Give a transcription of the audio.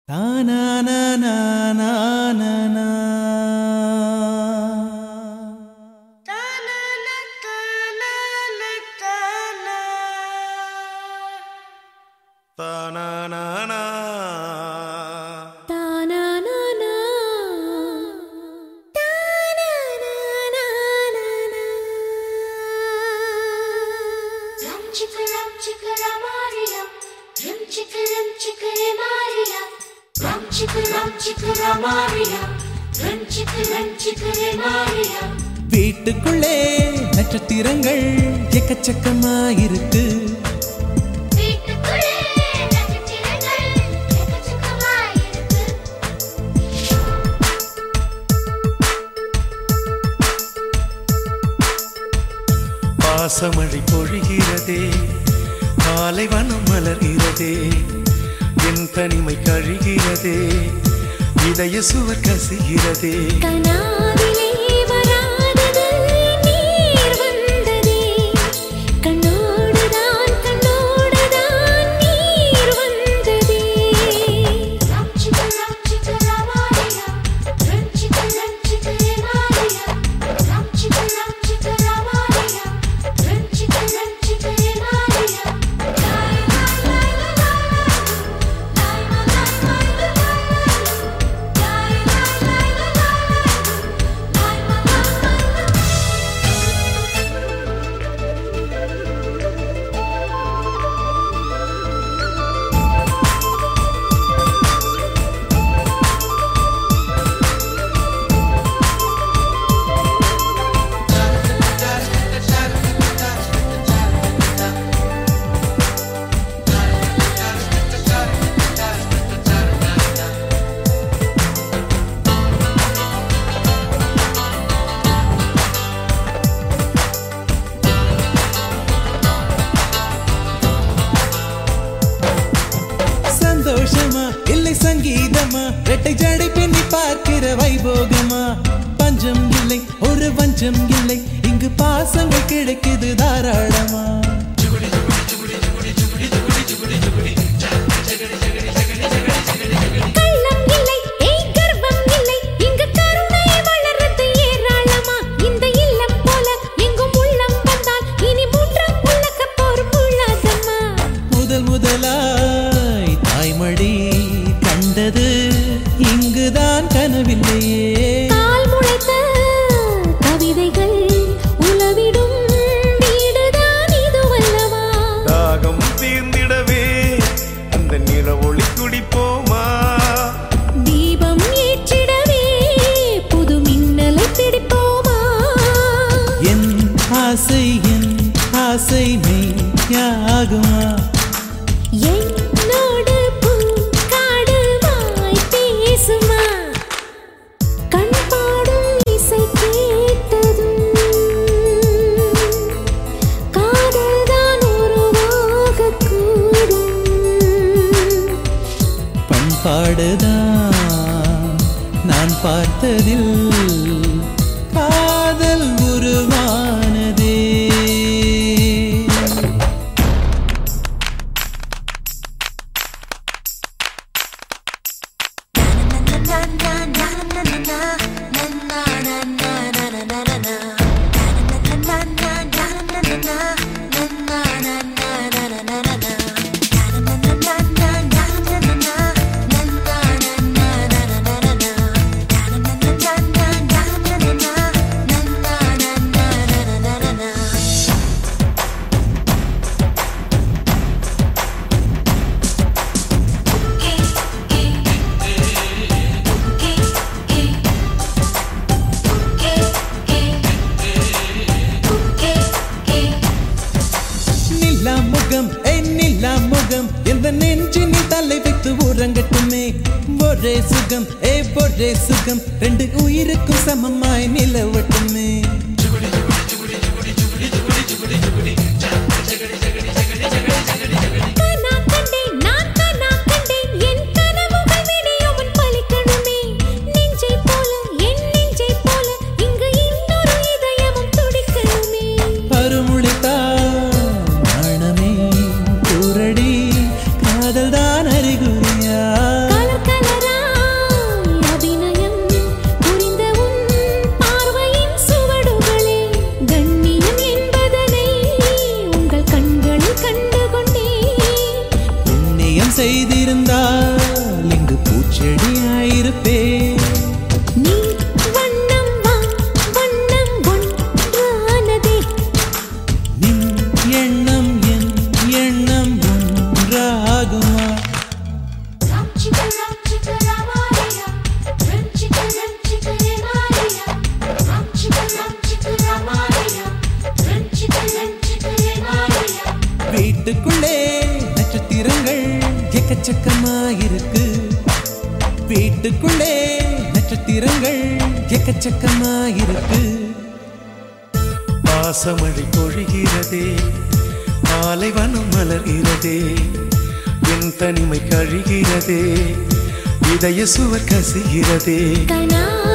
தானானா தானானானா. தானானானா. Rum chicka rum chicka ramaria. Rum chicka rum chicka ramaria. Rum chicka rum chicka ramaria. Rum chicka rum chicka ramaria. வீட்டுக்குள்ளே நட்சத்திரங்கள் எக்கச்சக்கமாயிருக்கு வீட்டுக்குள்ளே நட்சத்திரங்கள் எக்கச்சக்கமாயிருக்கு. பாசமழை பொழிகிறதே பாலைவனம் மலர்கிறதே என் தனிமை கழிகிறதே இதய சுவர் கசிகிறதே கனாவிலே வராதது நீர் வந்ததே கண்ணோடுதான் கண்ணோடுதான் நீர் வந்ததே Rum chicka rum chicka ramaria. Rum chicka rum chicka ramaria. Rum chicka rum chicka ramaria. Rum chicka rum chicka ramaria. Lai lai lai lai lai. Lai lai lai lai lai lai. Lai lai lai lai lai. Lai lai lai lai. சந்தோஷமா இல்லை சங்கீதமா ரெட்டை ஜடை பின்னி பார்க்கிற வைபோகமா பஞ்சம் இல்லை ஒரு வஞ்சம் இல்லை இங்கு பாசங்கள் கிடைக்குது தாராளமா கள்ளம் இல்லை ஏய் கர்வம் இல்லை இங்கு கருணை வளர்றது ஏராளமா இந்த இல்லம் போல எங்கும் உள்ளம் வந்தால் இனி மூன்றாம் உலக போர் உள்ளதம்மா முதல் முதலாய் தாய்மடி கண்டது இங்குதான் கனவில்லையே கால் முளைத்த கவிதைகள் உலவிடும் வீடுதான் இதுவல்லவா தாகம் தீர்ந்திடவே அந்த நில ஒளி குடிப்போமா தீபம் ஏற்றிடவே புது மின்னலை பிடிப்போமா என் ஆசை என் ஆசை மெய்யாகுமா என்னோடு பூக்காடு வாய் பேசுமா கண் பாடும் இசை கேட்டதும் காதல்தான் உருவாகக் கூடும் பண்பாடுதான் நான் பார்த்ததில் காதல் உருவானதே நில்லா முகம் ஏய் நில்லா முகம் எந்த நெஞ்சினில் தலை வைத்து உறங்கட்டுமே ஒரே சுகம் ஏ ஒரே சுகம் ரெண்டு உயிருக்கும் சமமாய் நிலவட்டுமே கனா கண்டேன் நான் கனா கண்டேன் என் கனவுகள் விடியவும் பலிக்கணுமே நெஞ்சை போல என் நெஞ்சை போல இங்கு இன்னொரு இதயமும் துடிக்கணுமே அருமுளைத்தான் நாணமே கூரடி காதல் தான் அறிகுறியா கலர் இருந்தால் இங்கு பூச்செடியாயிருப்பேன் நீ வண்ணம் வா வண்ணம் ஒன்றானதே நின் எண்ணம் என் எண்ணம் ஒன்றாகுமா Ram chicka ram chicka ramaria, ram chicka ram chicka ramaria, ram chicka ram chicka ramaria, ram chicka ram chicka ramaria. வீட்டுக்குள்ளே நட்சத்திரங்கள் எக்கச்சக்கமாயிருக்கு வீட்டுக்குள்ளே நட்சத்திரங்கள் எக்கச்சக்கமாயிருக்கு பாசமழை பொழிகிறதே பாலைவனம் மலர்கிறதே என் தனிமை கழிகிறதே இதய சுவர் கசிகிறதே கனா